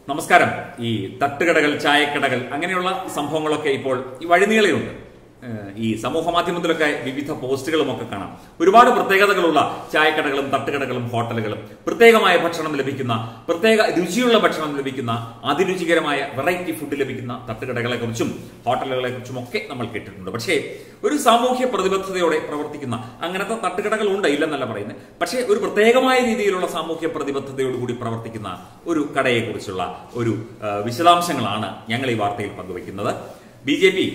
നമസ്കാരം ഈ തട്ടുകടകൾ ചായക്കടകൾ അങ്ങനെയുള്ള സംഭവങ്ങളൊക്കെ ഇപ്പോൾ ഈ വഴിനീളയുണ്ട് ഏഹ് ഈ സമൂഹ മാധ്യമത്തിലൊക്കെ വിവിധ പോസ്റ്റുകളും ഒക്കെ കാണാം ഒരുപാട് പ്രത്യേകതകളുള്ള ചായക്കടകളും തട്ടുകടകളും ഹോട്ടലുകളും പ്രത്യേകമായ ഭക്ഷണം ലഭിക്കുന്ന പ്രത്യേക രുചിയുള്ള ഭക്ഷണം ലഭിക്കുന്ന അതിരുചികരമായ വെറൈറ്റി ഫുഡ് ലഭിക്കുന്ന തട്ടുകടകളെ കുറിച്ചും ഹോട്ടലുകളെ കുറിച്ചും ഒക്കെ നമ്മൾ കേട്ടിട്ടുണ്ട് പക്ഷേ ഒരു സാമൂഹ്യ പ്രതിബദ്ധതയോടെ പ്രവർത്തിക്കുന്ന അങ്ങനത്തെ തട്ടുകടകൾ ഉണ്ട് ഇല്ലെന്നല്ല പറയുന്നത് പക്ഷേ ഒരു പ്രത്യേകമായ രീതിയിലുള്ള സാമൂഹ്യ പ്രതിബദ്ധതയോടുകൂടി പ്രവർത്തിക്കുന്ന ഒരു കടയെക്കുറിച്ചുള്ള ഒരു ആ, വിശദാംശങ്ങളാണ് ഞങ്ങൾ ഈ വാർത്തയിൽ പങ്കുവയ്ക്കുന്നത് B J P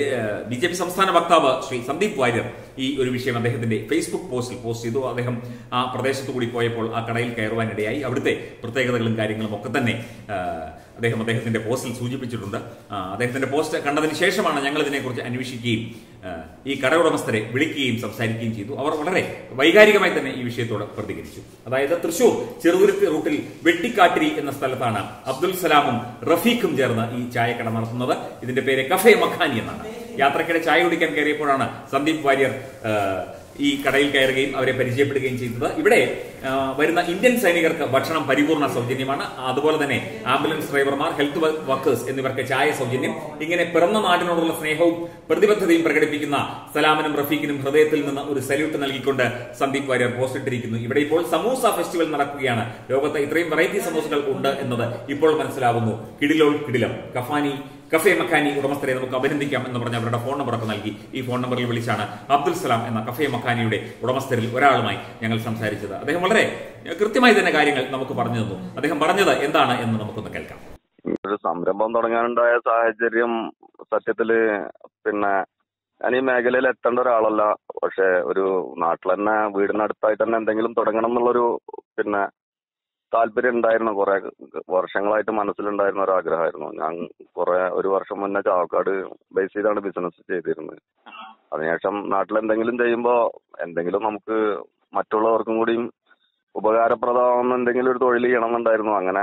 B J P സംസ്ഥാന വക്താവ് ശ്രീ സന്ദീപ് വാര്യർ ഈ ഒരു വിഷയം അദ്ദേഹത്തിന്റെ ഫേസ്ബുക്ക് പോസ്റ്റിൽ പോസ്റ്റ് ചെയ്തു അദ്ദേഹം ആ പ്രദേശത്തു കൂടി പോയപ്പോൾ ആ കടയിൽ കയറുവാനിടയായി അവിടുത്തെ പ്രത്യേകതകളും കാര്യങ്ങളും ഒക്കെ തന്നെ ആ, അദ്ദേഹം അദ്ദേഹത്തിന്റെ പോസ്റ്റിൽ സൂചിപ്പിച്ചിട്ടുണ്ട് ആ, അദ്ദേഹത്തിന്റെ പോസ്റ്റ് കണ്ടതിന് ശേഷമാണ് ഞങ്ങൾ ഇതിനെക്കുറിച്ച് അന്വേഷിക്കുകയും ആ, ഈ കട ഉടമസ്ഥരെ വിളിക്കുകയും സംസാരിക്കുകയും ചെയ്തു അവർ വളരെ വൈകാരികമായി തന്നെ ഈ വിഷയത്തോട് പ്രതികരിച്ചു അതായത് തൃശൂർ ചെറുതുരുത്തി റൂട്ടിൽ വെട്ടിക്കാട്ടിരി എന്ന സ്ഥലത്താണ് അബ്ദുൽ സലാമും റഫീഖും ചേർന്ന് ഈ ചായക്കട നടത്തുന്നത് ഇതിന്റെ പേര് കഫേ മഖാനി എന്നാണ് യാത്രക്കിടെ ചായ കുടിക്കാൻ കയറിയപ്പോഴാണ് സന്ദീപ് വാര്യർ ആ, ഈ കടയിൽ കയറുകയും അവരെ പരിചയപ്പെടുകയും ചെയ്തത് ഇവിടെ ആ, വരുന്ന ഇന്ത്യൻ സൈനികർക്ക് ഭക്ഷണം പരിപൂർണ സൗജന്യമാണ് അതുപോലെ തന്നെ ആംബുലൻസ് ഡ്രൈവർമാർ ഹെൽത്ത് വർക്കേഴ്സ് എന്നിവർക്ക് ചായ സൗജന്യം ഇങ്ങനെ പിറന്ന നാടിനോടുള്ള സ്നേഹവും പ്രതിബദ്ധതയും പ്രകടിപ്പിക്കുന്ന സലാമിനും റഫീഖിനും ഹൃദയത്തിൽ നിന്ന് ഒരു സല്യൂട്ട് നൽകിക്കൊണ്ട് സന്ദീപ് വാര്യർ പോസ്റ്റ് ഇട്ടിരിക്കുന്നു ഇവിടെ ഇപ്പോൾ സമൂസ ഫെസ്റ്റിവൽ നടക്കുകയാണ് ലോകത്ത് ഇത്രയും വെറൈറ്റി സമൂസകൾ ഉണ്ട് എന്നത് ഇപ്പോൾ മനസ്സിലാവുന്നു കിടിലോൾ കിടിലം കഫാനി കഫേ മക്കാനി ഉടമസ്ഥരെ നമുക്ക് അഭിനന്ദിക്കാം എന്ന് പറഞ്ഞ് അവരുടെ ഫോൺ നമ്പറൊക്കെ നൽകി ഈ ഫോൺ നമ്പറിൽ വിളിച്ചാണ് അബ്ദുൽ സലാം എന്ന കഫേ മക്കാനിയുടെ ഉടമസ്ഥരിൽ ഒരാളുമായി ഞങ്ങൾ സംസാരിച്ചത് അദ്ദേഹം വളരെ കൃത്യമായി തന്നെ കാര്യങ്ങൾ നമുക്ക് പറഞ്ഞു തന്നു അദ്ദേഹം പറഞ്ഞത് എന്താണ് എന്ന് നമുക്കൊന്ന് കേൾക്കാം ഒരു സംരംഭം തുടങ്ങാനുണ്ടായ സാഹചര്യം സത്യത്തില് പിന്നെ ഞാൻ ഈ മേഖലയിൽ എത്തേണ്ട ഒരാളല്ല പക്ഷെ ഒരു നാട്ടിൽ തന്നെ വീടിനടുത്തായിട്ട് തന്നെ എന്തെങ്കിലും തുടങ്ങണം എന്നുള്ളൊരു പിന്നെ താല്പര്യം ഉണ്ടായിരുന്നു കുറെ വർഷങ്ങളായിട്ട് മനസ്സിലുണ്ടായിരുന്ന ഒരു ആഗ്രഹമായിരുന്നു ഞാൻ കുറെ ഒരു വർഷം മുന്നേ ചാവക്കാട് ബേസ് ചെയ്താണ് ബിസിനസ് ചെയ്തിരുന്നത് അതിനുശേഷം നാട്ടിൽ എന്തെങ്കിലും ചെയ്യുമ്പോ എന്തെങ്കിലും നമുക്ക് മറ്റുള്ളവർക്കും കൂടിയും ഉപകാരപ്രദമാവുന്ന എന്തെങ്കിലും ഒരു തൊഴിൽ ചെയ്യണമെന്നുണ്ടായിരുന്നു അങ്ങനെ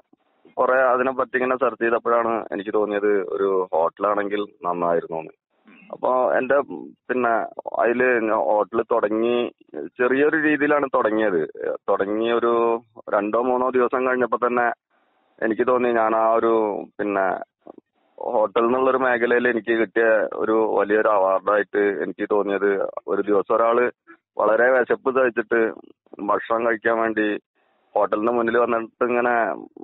കുറെ അതിനെ പറ്റി ഇങ്ങനെ സെർച്ച് ചെയ്തപ്പോഴാണ് എനിക്ക് തോന്നിയത് ഒരു ഹോട്ടലാണെങ്കിൽ നന്നായിരുന്നു എന്ന് അപ്പൊ എന്റെ പിന്നെ അതില് ഹോട്ടൽ തുടങ്ങി ചെറിയൊരു രീതിയിലാണ് തുടങ്ങിയത് തുടങ്ങി ഒരു രണ്ടോ മൂന്നോ ദിവസം കഴിഞ്ഞപ്പോ തന്നെ എനിക്ക് തോന്നി ഞാൻ ആ ഒരു പിന്നെ ഹോട്ടൽ എന്നുള്ളൊരു മേഖലയിൽ എനിക്ക് കിട്ടിയ ഒരു വലിയൊരു അവാർഡായിട്ട് എനിക്ക് തോന്നിയത് ഒരു ദിവസം ഒരാള് വളരെ വിശപ്പ് സഹിച്ചിട്ട് ഭക്ഷണം കഴിക്കാൻ വേണ്ടി ഹോട്ടലിന്റെ മുന്നിൽ വന്നിട്ട് ഇങ്ങനെ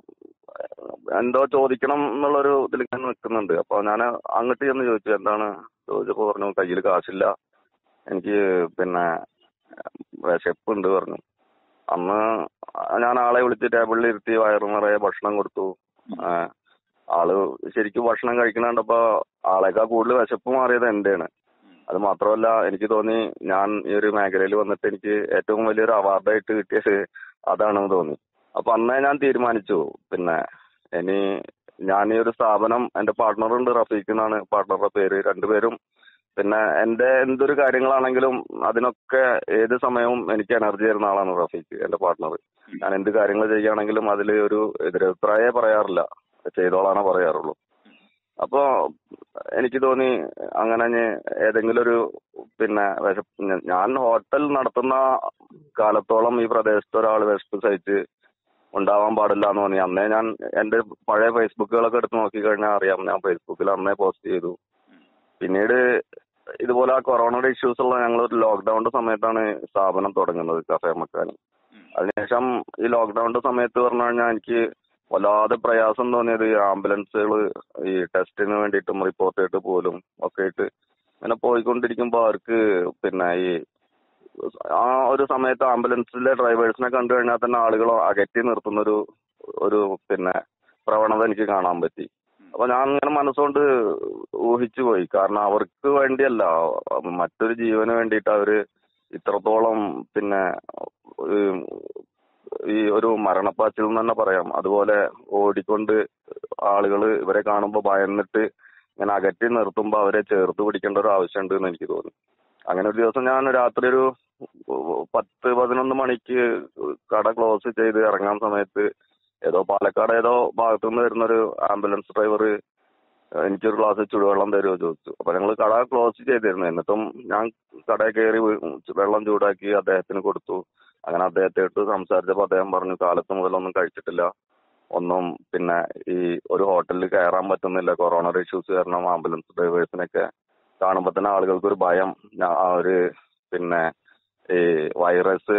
എന്തോ ചോദിക്കണം എന്നുള്ളൊരു ഇതിൽ ഇങ്ങനെ നിൽക്കുന്നുണ്ട് അപ്പൊ ഞാൻ അങ്ങോട്ട് ചെന്ന് ചോദിച്ചു എന്താണ് ചോദിച്ചപ്പോ പറഞ്ഞു കയ്യിൽ കാശില്ല എനിക്ക് പിന്നെ വിശപ്പുണ്ട് പറഞ്ഞു അന്ന് ഞാൻ ആളെ വിളിച്ച് ടേബിളിൽ ഇരുത്തി വയറു നിറയെ ഭക്ഷണം കൊടുത്തു ആ, ആള് ശരിക്കും ഭക്ഷണം കഴിക്കണ കണ്ടപ്പോ ആളേക്കാൾ കൂടുതൽ വിശപ്പ് മാറിയത് എന്റെയാണ് അത് മാത്രമല്ല എനിക്ക് തോന്നി ഞാൻ ഈ ഒരു മേഖലയിൽ വന്നിട്ട് എനിക്ക് ഏറ്റവും വലിയൊരു അവാർഡായിട്ട് കിട്ടിയത് അതാണെന്ന് തോന്നി അപ്പൊ അന്നേ ഞാൻ തീരുമാനിച്ചു പിന്നെ ഇനി ഞാൻ ഈ ഒരു സ്ഥാപനം എന്റെ പാർട്ട്ണറുണ്ട് റഫീഖ് എന്നാണ് പാർട്ട്ണറുടെ പേര് രണ്ടുപേരും പിന്നെ എന്റെ എന്തൊരു കാര്യങ്ങളാണെങ്കിലും അതിനൊക്കെ ഏത് സമയവും എനിക്ക് എനർജി തരുന്ന ആളാണ് റഫീഖ് എന്റെ പാർട്ട്ണർ ഞാൻ എന്ത് കാര്യങ്ങൾ ചെയ്യുകയാണെങ്കിലും അതിൽ ഒരു എതിരഭിപ്രായമേ പറയാറില്ല ചെയ്തോളാനേ പറയാറുള്ളൂ അപ്പോ എനിക്ക് തോന്നി അങ്ങനെ ഇനി ഏതെങ്കിലും ഒരു പിന്നെ വിശപ്പ് ഞ- ഞാൻ ഹോട്ടൽ നടത്തുന്ന കാലത്തോളം ഈ പ്രദേശത്ത് ഒരാൾ വിശപ്പ് സഹിച്ച് ഉണ്ടാവാൻ പാടില്ല എന്ന് തോന്നി അന്നേ ഞാൻ എന്റെ പഴയ ഫേസ്ബുക്കുകളൊക്കെ എടുത്ത് നോക്കി കഴിഞ്ഞാൽ അറിയാം ഞാൻ ഫേസ്ബുക്കിൽ അന്നേ പോസ്റ്റ് ചെയ്തു പിന്നീട് ഇതുപോലെ ആ കൊറോണയുടെ ഇഷ്യൂസ് ഉള്ള ഞങ്ങൾ ഒരു ലോക്ക്ഡൌണിന്റെ സമയത്താണ് സ്ഥാപനം തുടങ്ങുന്നത് കഫേ മക്കാനി അതിനുശേഷം ഈ ലോക്ക്ഡൌണിന്റെ സമയത്ത് പറഞ്ഞു കഴിഞ്ഞാൽ എനിക്ക് വല്ലാതെ പ്രയാസം തോന്നിയത് ഈ ആംബുലൻസുകൾ ഈ ടെസ്റ്റിന് വേണ്ടിയിട്ടും റിപ്പോർട്ട് ആയിട്ട് പോലും ഒക്കെ ആയിട്ട് ഇങ്ങനെ പോയിക്കൊണ്ടിരിക്കുമ്പോൾ അവർക്ക് പിന്നെ ഈ ആ ഒരു സമയത്ത് ആംബുലൻസിലെ ഡ്രൈവേഴ്സിനെ കണ്ടു കഴിഞ്ഞാൽ തന്നെ ആളുകൾ അകറ്റി നിർത്തുന്ന ഒരു ഒരു പിന്നെ പ്രവണത എനിക്ക് കാണാൻ പറ്റി അപ്പൊ ഞാൻ ഇങ്ങനെ മനസ്സുകൊണ്ട് ഊഹിച്ചു പോയി കാരണം അവർക്ക് വേണ്ടിയല്ല മറ്റൊരു ജീവന് വേണ്ടിയിട്ട് അവര് ഇത്രത്തോളം പിന്നെ ഈ ഈ ഒരു മരണപ്പാച്ചിൽ എന്ന് തന്നെ പറയാം അതുപോലെ ഓടിക്കൊണ്ട് ആളുകൾ ഇവരെ കാണുമ്പോൾ ഭയന്നിട്ട് ഇങ്ങനെ അകറ്റി നിർത്തുമ്പോൾ അവരെ ചേർത്ത് പിടിക്കേണ്ട ഒരു ആവശ്യമുണ്ട് എന്ന് എനിക്ക് തോന്നി അങ്ങനെ ഒരു ദിവസം ഞാൻ രാത്രി ഒരു പത്ത് പതിനൊന്ന് മണിക്ക് കട ക്ലോസ് ചെയ്ത് ഇറങ്ങാൻ സമയത്ത് ഏതോ പാലക്കാട് ഏതോ ഭാഗത്തുനിന്ന് വരുന്നൊരു ആംബുലൻസ് ഡ്രൈവർ എനിക്കൊരു ഗ്ലാസ് ചുടുവെള്ളം തരുമോ ചോദിച്ചു അപ്പൊ ഞങ്ങൾ കട ക്ലോസ് ചെയ്തിരുന്നു എന്നിട്ടും ഞാൻ കടയിൽ കയറി വെള്ളം ചൂടാക്കി അദ്ദേഹത്തിന് കൊടുത്തു അങ്ങനെ അദ്ദേഹത്തെ ഇട്ട് സംസാരിച്ചപ്പോൾ അദ്ദേഹം പറഞ്ഞു കാലത്ത് മുതലൊന്നും കഴിച്ചിട്ടില്ല ഒന്നും പിന്നെ ഈ ഒരു ഹോട്ടലിൽ കയറാൻ പറ്റുന്നില്ല കൊറോണ ഇഷ്യൂസ് കാരണം ആംബുലൻസ് ഡ്രൈവേഴ്സിനൊക്കെ കാണുമ്പോൾ തന്നെ ആളുകൾക്ക് ഒരു ഭയം ഞാ- ആ ഒരു പിന്നെ ഈ വൈറസ്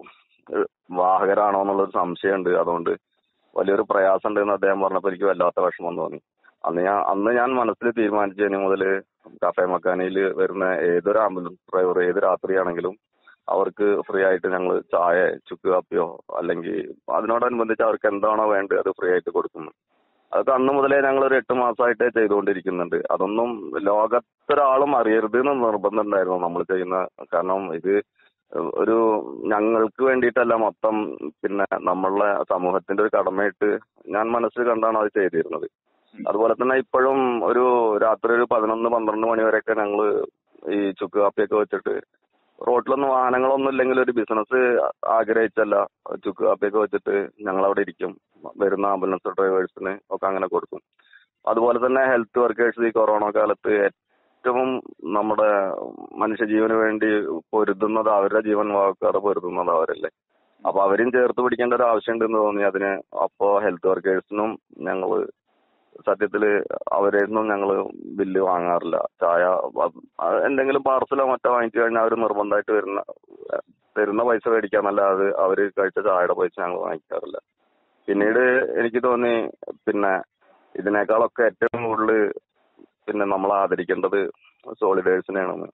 വാഹകരാണോ എന്നുള്ളൊരു സംശയമുണ്ട് അതുകൊണ്ട് വലിയൊരു പ്രയാസം ഉണ്ടെന്ന് അദ്ദേഹം പറഞ്ഞപ്പോൾ എനിക്ക് വല്ലാത്ത വിഷമം തോന്നി അന്ന് ഞാൻ അന്ന് ഞാൻ മനസ്സിൽ തീരുമാനിച്ചതിന് മുതൽ കഫേ മക്കാനയിൽ വരുന്ന ഏതൊരു ആംബുലൻസ് ഡ്രൈവർ ഏത് രാത്രിയാണെങ്കിലും അവർക്ക് ഫ്രീ ആയിട്ട് ഞങ്ങൾ ചായ ചുക്ക് കാപ്പിയോ അല്ലെങ്കിൽ അതിനോടനുബന്ധിച്ച് അവർക്ക് എന്താണോ വേണ്ടത് അത് ഫ്രീ ആയിട്ട് കൊടുക്കുന്നു അതൊക്കെ അന്ന് മുതലേ ഞങ്ങൾ ഒരു എട്ട് മാസമായിട്ട് ചെയ്തുകൊണ്ടിരിക്കുന്നുണ്ട് അതൊന്നും ലോകത്തൊരാളും അറിയരുത് എന്ന് നിർബന്ധം ഉണ്ടായിരുന്നു നമ്മൾ ചെയ്യുന്ന കാരണം ഇത് ഒരു ഞങ്ങൾക്ക് വേണ്ടിയിട്ടല്ല മൊത്തം പിന്നെ നമ്മളുടെ സമൂഹത്തിന്റെ ഒരു കടമയായിട്ട് ഞാൻ മനസ്സിൽ കണ്ടാണ് അത് ചെയ്തിരുന്നത് അതുപോലെ തന്നെ ഇപ്പോഴും ഒരു രാത്രി ഒരു പതിനൊന്ന് പന്ത്രണ്ട് മണി വരെയൊക്കെ ഞങ്ങൾ ഈ ചുക്ക് കാപ്പിയൊക്കെ വെച്ചിട്ട് റോട്ടിലൊന്നും വാഹനങ്ങളൊന്നും ഇല്ലെങ്കിൽ ഒരു ബിസിനസ് ആഗ്രഹിച്ചല്ല ചുക്ക് കാപ്പിയൊക്കെ വെച്ചിട്ട് ഞങ്ങൾ അവിടെ ഇരിക്കും വരുന്ന ആംബുലൻസ് ഡ്രൈവേഴ്സിന് ഒക്കെ അങ്ങനെ കൊടുക്കും അതുപോലെ തന്നെ ഹെൽത്ത് വർക്കേഴ്സ് ഈ കൊറോണ കാലത്ത് ഏറ്റവും നമ്മുടെ മനുഷ്യജീവന് വേണ്ടി പൊരുതുന്നത് അവരുടെ ജീവൻ വാക്കാറ് പൊരുതുന്നത് അവരല്ലേ അപ്പൊ അവരും ചേർത്ത് പിടിക്കേണ്ട ഒരു ആവശ്യമുണ്ടെന്ന് തോന്നി അതിന് അപ്പോ ഹെൽത്ത് വർക്കേഴ്സിനും ഞങ്ങൾ സത്യത്തില് അവരിൽ നിന്നും ഞങ്ങൾ ബില്ല് വാങ്ങാറില്ല ചായ വ- അത് എന്തെങ്കിലും പാർസലോ മറ്റോ വാങ്ങിച്ചു കഴിഞ്ഞാൽ അവർ നിർബന്ധമായിട്ട് വരുന്ന തരുന്ന പൈസ മേടിക്കാന്നല്ലാതെ അവര് കഴിച്ച ചായയുടെ പൈസ ഞങ്ങൾ വാങ്ങിക്കാറില്ല പിന്നീട് എനിക്ക് തോന്നി പിന്നെ ഇതിനേക്കാളൊക്കെ ഏറ്റവും കൂടുതൽ പിന്നെ നമ്മൾ ആദരിക്കേണ്ടത് സോളിഡേഴ്സിനെയാണെന്ന്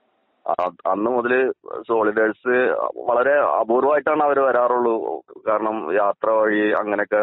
ആ- അന്ന് മുതൽ സോളിഡേഴ്സ് വളരെ അപൂർവമായിട്ടാണ് അവർ വരാറുള്ളൂ കാരണം യാത്ര വഴി അങ്ങനെയൊക്കെ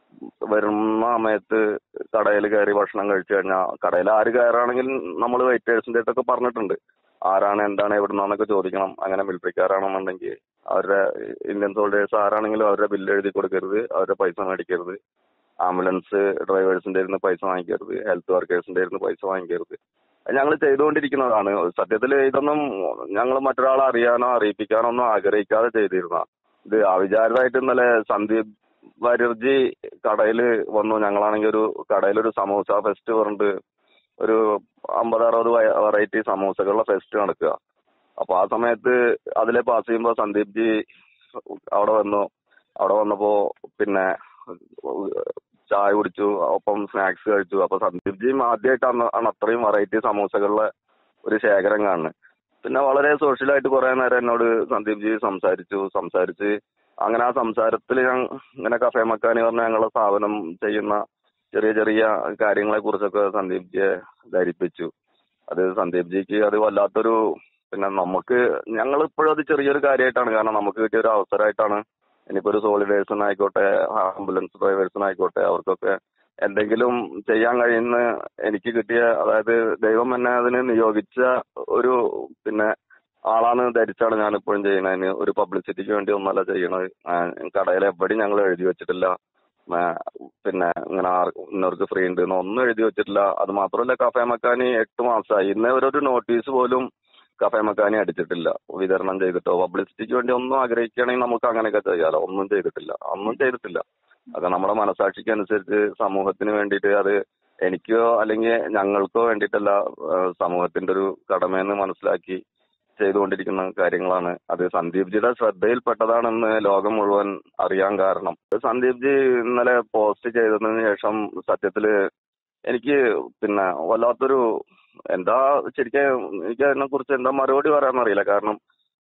വരുന്ന സമയത്ത് കടയിൽ കയറി ഭക്ഷണം കഴിച്ചു കഴിഞ്ഞാൽ കടയിൽ ആര് കയറാണെങ്കിൽ നമ്മൾ വെയിറ്റേഴ്സിന്റെ അടുത്തൊക്കെ പറഞ്ഞിട്ടുണ്ട് ആരാണ് എന്താണ് എവിടുന്നാന്നൊക്കെ ചോദിക്കണം അങ്ങനെ മിലിറ്ററിക്കാരാണെന്നുണ്ടെങ്കിൽ അവരുടെ ഇന്ത്യൻ സോൾജേഴ്സ് ആരാണെങ്കിലും അവരുടെ ബില്ല് എഴുതി കൊടുക്കരുത് അവരുടെ പൈസ മേടിക്കരുത് ആംബുലൻസ് ഡ്രൈവേഴ്സിന്റെ ഇരുന്ന് പൈസ വാങ്ങിക്കരുത് ഹെൽത്ത് വർക്കേഴ്സിന്റെ ഇരുന്ന് പൈസ വാങ്ങിക്കരുത് ഞങ്ങൾ ചെയ്തുകൊണ്ടിരിക്കുന്നതാണ് സത്യത്തിൽ ഇതൊന്നും ഞങ്ങൾ മറ്റൊരാളെ അറിയാനോ അറിയിപ്പിക്കാനോ ഒന്നും ആഗ്രഹിക്കാതെ ചെയ്തിരുന്ന ഇത് അവിചാരിതമായിട്ട് ഇന്നലെ സന്ദീപ് വാര്യർജി കടയിൽ വന്നു ഞങ്ങളാണെങ്കിൽ ഒരു കടയിലൊരു സമൂസ ഫെസ്റ്റ് പറഞ്ഞിട്ട് ഒരു അമ്പത് അറുപത് വെറൈറ്റി സമൂസകളുടെ ഫെസ്റ്റ് നടക്കുക അപ്പൊ ആ സമയത്ത് അതിലെ പാസ് ചെയ്യുമ്പോൾ സന്ദീപ് ജി അവിടെ വന്നു അവിടെ വന്നപ്പോ പിന്നെ ചായ കുടിച്ചു ഒപ്പം സ്നാക്സ് കഴിച്ചു അപ്പൊ സന്ദീപ് ജിയും ആദ്യമായിട്ടാണ് ആണ് അത്രയും വെറൈറ്റി സമൂസകളുടെ ഒരു ശേഖരം കാണുന്നത് പിന്നെ വളരെ സോഷ്യലായിട്ട് കുറെ നേരം എന്നോട് സന്ദീപ് ജി സംസാരിച്ചു സംസാരിച്ച് അങ്ങനെ ആ സംസാരത്തിൽ ഞാൻ ഇങ്ങനെ കഫേ മക്കാനി പറഞ്ഞ ഞങ്ങളുടെ സ്ഥാപനം ചെയ്യുന്ന ചെറിയ ചെറിയ കാര്യങ്ങളെ കുറിച്ചൊക്കെ സന്ദീപ് ജിയെ ധരിപ്പിച്ചു അത് സന്ദീപ് ജിക്ക് അത് വല്ലാത്തൊരു പിന്നെ നമുക്ക് ഞങ്ങൾ ഇപ്പോഴും അത് ചെറിയൊരു കാര്യമായിട്ടാണ് കാരണം നമുക്ക് കിട്ടിയ ഒരു അവസരമായിട്ടാണ് ഇനിയിപ്പോ ഒരു സോളിഡേഴ്സിനായിക്കോട്ടെ ആംബുലൻസ് ഡ്രൈവേഴ്സിനായിക്കോട്ടെ അവർക്കൊക്കെ എന്തെങ്കിലും ചെയ്യാൻ കഴിയുന്ന എനിക്ക് കിട്ടിയ അതായത് ദൈവം എന്നെ അതിന് നിയോഗിച്ച ഒരു പിന്നെ ആളാണ് ധരിച്ചാണ് ഞാൻ ഇപ്പോഴും ചെയ്യുന്നതിന് ഒരു പബ്ലിസിറ്റിക്ക് വേണ്ടി ഒന്നല്ല ചെയ്യണത് കടയിൽ എവിടെയും ഞങ്ങൾ എഴുതി വെച്ചിട്ടില്ല ആ, പിന്നെ ഇങ്ങനെ ആർ- ഇന്നവർക്ക് ഫ്രീ ഉണ്ട് എന്ന് ഒന്നും എഴുതി വെച്ചിട്ടില്ല അത് മാത്രമല്ല കഫേ മക്കാനി എട്ട് മാസമായി ഇന്നേ വരെ ഒരു നോട്ടീസ് പോലും കഫേ മക്കാനി അടിച്ചിട്ടില്ല വിതരണം ചെയ്തിട്ടോ പബ്ലിസിറ്റിക്ക് വേണ്ടി ഒന്നും ആഗ്രഹിക്കുകയാണെങ്കിൽ നമുക്ക് അങ്ങനെയൊക്കെ ചെയ്യാലോ ഒന്നും ചെയ്തിട്ടില്ല ഒന്നും ചെയ്തിട്ടില്ല അത് നമ്മുടെ മനസാക്ഷിക്ക് അനുസരിച്ച് സമൂഹത്തിന് വേണ്ടിയിട്ട് അത് എനിക്കോ അല്ലെങ്കിൽ ഞങ്ങൾക്കോ വേണ്ടിയിട്ടല്ല ആ, സമൂഹത്തിന്റെ ഒരു കടമയെന്ന് മനസ്സിലാക്കി ചെയ്തുകൊണ്ടിരിക്കുന്ന കാര്യങ്ങളാണ് അത് സന്ദീപ് ജിയുടെ ശ്രദ്ധയിൽപ്പെട്ടതാണെന്ന് ലോകം മുഴുവൻ അറിയാൻ കാരണം സന്ദീപ് ജി ഇന്നലെ പോസ്റ്റ് ചെയ്തതിന് ശേഷം സത്യത്തില് എനിക്ക് പിന്നെ വല്ലാത്തൊരു എന്താ ശരിക്കും എനിക്ക് അതിനെ കുറിച്ച് എന്താ മറുപടി പറയാൻ അറിയില്ല കാരണം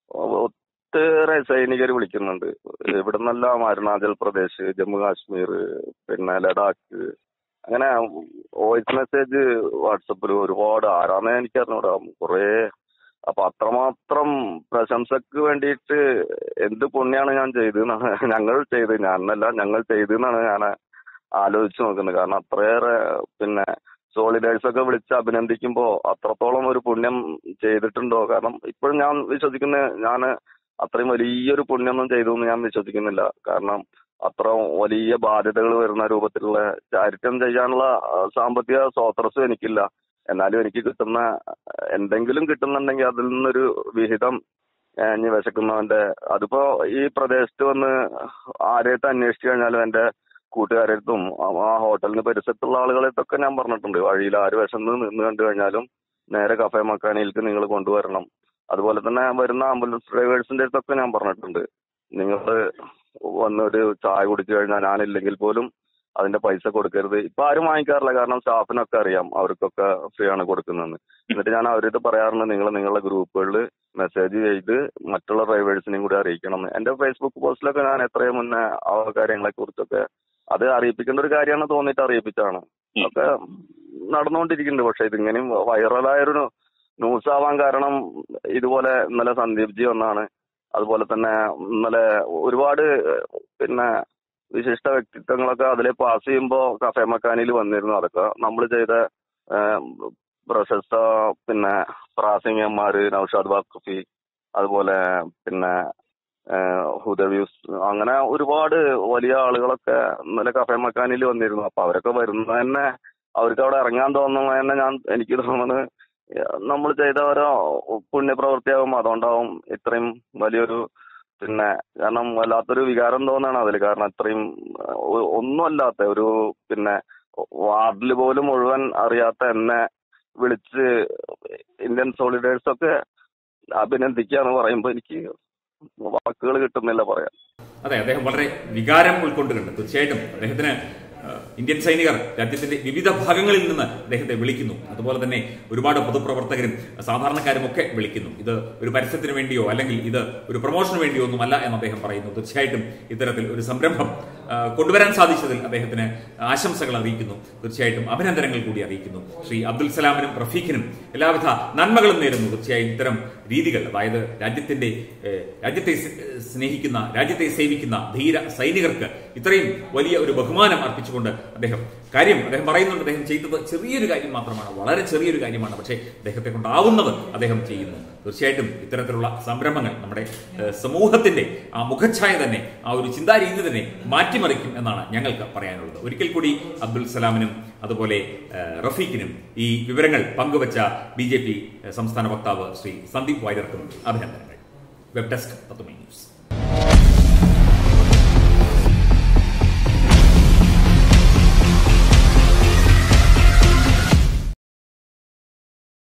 ഒത്തേറെ സൈനികർ വിളിക്കുന്നുണ്ട് ഇവിടെ നിന്നെല്ലാം അരുണാചൽ പ്രദേശ് ജമ്മു കാശ്മീർ പിന്നെ ലഡാക്ക് അങ്ങനെ വോയിസ് മെസ്സേജ് വാട്സപ്പിൽ ഒരുപാട് ആരാന്നേ എനിക്കറിഞ്ഞൂടാ കുറേ അപ്പൊ അത്രമാത്രം പ്രശംസക്ക് വേണ്ടിയിട്ട് എന്ത് പുണ്യാണ് ഞാൻ ചെയ്തെന്നാണ് ഞങ്ങൾ ചെയ്ത് ഞാനല്ല ഞങ്ങൾ ചെയ്തെന്നാണ് ഞാൻ ആലോചിച്ച് നോക്കുന്നത് കാരണം അത്രയേറെ പിന്നെ സോളിഡേഴ്സ് ഒക്കെ വിളിച്ച് അഭിനന്ദിക്കുമ്പോ അത്രത്തോളം ഒരു പുണ്യം ചെയ്തിട്ടുണ്ടോ കാരണം ഇപ്പോഴും ഞാൻ വിശ്വസിക്കുന്ന ഞാൻ അത്രയും വലിയൊരു പുണ്യമൊന്നും ചെയ്തു എന്ന് ഞാൻ വിശ്വസിക്കുന്നില്ല കാരണം അത്ര വലിയ ബാധ്യതകൾ വരുന്ന രൂപത്തിലുള്ള ചാരിത്യം ചെയ്യാനുള്ള ആ, സാമ്പത്തിക സ്രോതസ്സും എനിക്കില്ല എന്നാലും എനിക്ക് കിട്ടുന്ന എന്തെങ്കിലും കിട്ടുന്നുണ്ടെങ്കിൽ അതിൽ നിന്നൊരു വിഹിതം ഏഹ്, ഇനി വിശക്കുന്നവന്റെ അതിപ്പോ ഈ പ്രദേശത്ത് വന്ന് ആരെയൊക്കെ അന്വേഷിച്ചു കഴിഞ്ഞാലും എന്റെ കൂട്ടുകാരടുത്തും ആ- ആ ഹോട്ടലിന് പരിസരത്തുള്ള ആളുകളെത്തൊക്കെ ഞാൻ പറഞ്ഞിട്ടുണ്ട് വഴിയിൽ ആര് വിശന്ന് നിന്ന് കണ്ടു കഴിഞ്ഞാലും നേരെ കഫേ മക്കാനിയിലേക്ക് നിങ്ങൾ കൊണ്ടുവരണം അതുപോലെ തന്നെ വരുന്ന ആംബുലൻസ് ഡ്രൈവേഴ്സിന്റെ അടുത്തൊക്കെ ഞാൻ പറഞ്ഞിട്ടുണ്ട് നിങ്ങൾ വന്ന് ഒരു ചായ കുടിച്ചു കഴിഞ്ഞാൽ ഞാനില്ലെങ്കിൽ പോലും അതിന്റെ പൈസ കൊടുക്കരുത് ഇപ്പൊ ആരും വാങ്ങിക്കാറില്ല കാരണം സ്റ്റാഫിനൊക്കെ അറിയാം അവർക്കൊക്കെ ഫ്രീ ആണ് കൊടുക്കുന്നതെന്ന് എന്നിട്ട് ഞാൻ അവരോട് പറയാറുണ്ട് നിങ്ങൾ നിങ്ങളുടെ ഗ്രൂപ്പുകളിൽ മെസ്സേജ് ചെയ്ത് മറ്റുള്ള ഡ്രൈവേഴ്സിനെയും കൂടി അറിയിക്കണം എന്ന് എന്റെ ഫേസ്ബുക്ക് പോസ്റ്റിലൊക്കെ ഞാൻ എത്രയും മുന്നേ ആ കാര്യങ്ങളെ കുറിച്ചൊക്കെ അത് അറിയിപ്പിക്കേണ്ട ഒരു കാര്യമാണ് തോന്നിയിട്ട് അറിയിപ്പിച്ചാണ് ഒക്കെ നടന്നുകൊണ്ടിരിക്കുന്നുണ്ട് പക്ഷെ ഇതിങ്ങനെയും വൈറലായൊരു ന്യൂസ് ആവാൻ കാരണം ഇതുപോലെ ഇന്നലെ സന്ദീപ് ജി ഒന്നാണ് അതുപോലെ തന്നെ ഇന്നലെ ഒരുപാട് പിന്നെ വിശിഷ്ട വ്യക്തിത്വങ്ങളൊക്കെ അതിലെ പാസ് ചെയ്യുമ്പോൾ കഫേ മക്കാനിൽ വന്നിരുന്നു അതൊക്കെ നമ്മൾ ചെയ്ത ഏഹ്, പ്രശസ്ത പിന്നെ പ്രാസിംഗന്മാര് നൌഷാദ് വാഖഫി അതുപോലെ പിന്നെ ഏഹ്, ഹുദവ്യൂസ് അങ്ങനെ ഒരുപാട് വലിയ ആളുകളൊക്കെ ഇന്നലെ കഫേ മക്കാനിൽ വന്നിരുന്നു അപ്പൊ അവരൊക്കെ വരുന്നത് തന്നെ അവർക്ക് അവിടെ ഇറങ്ങാൻ തോന്നുന്നത് തന്നെ ഞാൻ എനിക്ക് തോന്നുന്നത് നമ്മൾ ചെയ്ത ഓരോ പുണ്യപ്രവൃത്തിയാവും അതുകൊണ്ടാവും ഇത്രയും വലിയൊരു പിന്നെ കാരണം വല്ലാത്തൊരു വികാരം തോന്നാണ് അതിൽ കാരണം ഇത്രയും ഒ- ഒന്നുമല്ലാത്ത ഒരു പിന്നെ വാർഡിൽ പോലും മുഴുവൻ അറിയാത്ത എന്നെ വിളിച്ച് ഇന്ത്യൻ സോളിഡേഴ്സ് ഒക്കെ അഭിനന്ദിക്കാന്ന് പറയുമ്പോ എനിക്ക് വാക്കുകൾ കിട്ടുന്നില്ല പറയാൻ അതെ അദ്ദേഹം വളരെ വികാരം ഉൾക്കൊണ്ടുണ്ട് തീർച്ചയായിട്ടും അദ്ദേഹത്തിന് ഏഹ്, ഇന്ത്യൻ സൈനികർ രാജ്യത്തിന്റെ വിവിധ ഭാഗങ്ങളിൽ നിന്ന് അദ്ദേഹത്തെ വിളിക്കുന്നു അതുപോലെ തന്നെ ഒരുപാട് പൊതുപ്രവർത്തകരും സാധാരണക്കാരും ഒക്കെ വിളിക്കുന്നു ഇത് ഒരു പരസ്യത്തിന് വേണ്ടിയോ അല്ലെങ്കിൽ ഇത് ഒരു പ്രൊമോഷന് വേണ്ടിയോ ഒന്നുമല്ല എന്ന് അദ്ദേഹം പറയുന്നു തീർച്ചയായിട്ടും ഇത്തരത്തിൽ ഒരു സംരംഭം ഏഹ്, കൊണ്ടുവരാൻ സാധിച്ചതിൽ അദ്ദേഹത്തിന് ആശംസകൾ അറിയിക്കുന്നു തീർച്ചയായിട്ടും അഭിനന്ദനങ്ങൾ കൂടി അറിയിക്കുന്നു ശ്രീ അബ്ദുൽ സലാമിനും റഫീഖിനും എല്ലാവിധ നന്മകളും നേരുന്നു തീർച്ചയായും ഇത്തരം രീതികൾ അതായത് രാജ്യത്തിന്റെ ഏഹ്, രാജ്യത്തെ സ്- സ്നേഹിക്കുന്ന രാജ്യത്തെ സേവിക്കുന്ന ധീര സൈനികർക്ക് ഇത്രയും വലിയ ഒരു ബഹുമാനം അർപ്പിച്ചുകൊണ്ട് അദ്ദേഹം കാര്യം അദ്ദേഹം പറയുന്നുണ്ട് അദ്ദേഹം ചെയ്തത് ചെറിയൊരു കാര്യം മാത്രമാണ് വളരെ ചെറിയൊരു കാര്യമാണ് പക്ഷേ അദ്ദേഹത്തെ കൊണ്ടാവുന്നത് അദ്ദേഹം ചെയ്യുന്നു തീർച്ചയായിട്ടും ഇത്തരത്തിലുള്ള സംരംഭങ്ങൾ നമ്മുടെ ഏഹ്, സമൂഹത്തിന്റെ ആ മുഖച്ഛായ തന്നെ ആ ഒരു ചിന്താരീതി തന്നെ മാറ്റിമറിക്കും എന്നാണ് ഞങ്ങൾക്ക് പറയാനുള്ളത് ഒരിക്കൽ കൂടി അബ്ദുൽ സലാമിനും അതുപോലെ ഏഹ്, റഫീഖിനും ഈ വിവരങ്ങൾ പങ്കുവച്ച ബി ജെ പി സംസ്ഥാന വക്താവ് ശ്രീ സന്ദീപ് വാര്യർക്കും അഭിനന്ദനങ്ങൾ വെബ് ഡെസ്ക് തത്വമേ ന്യൂസ്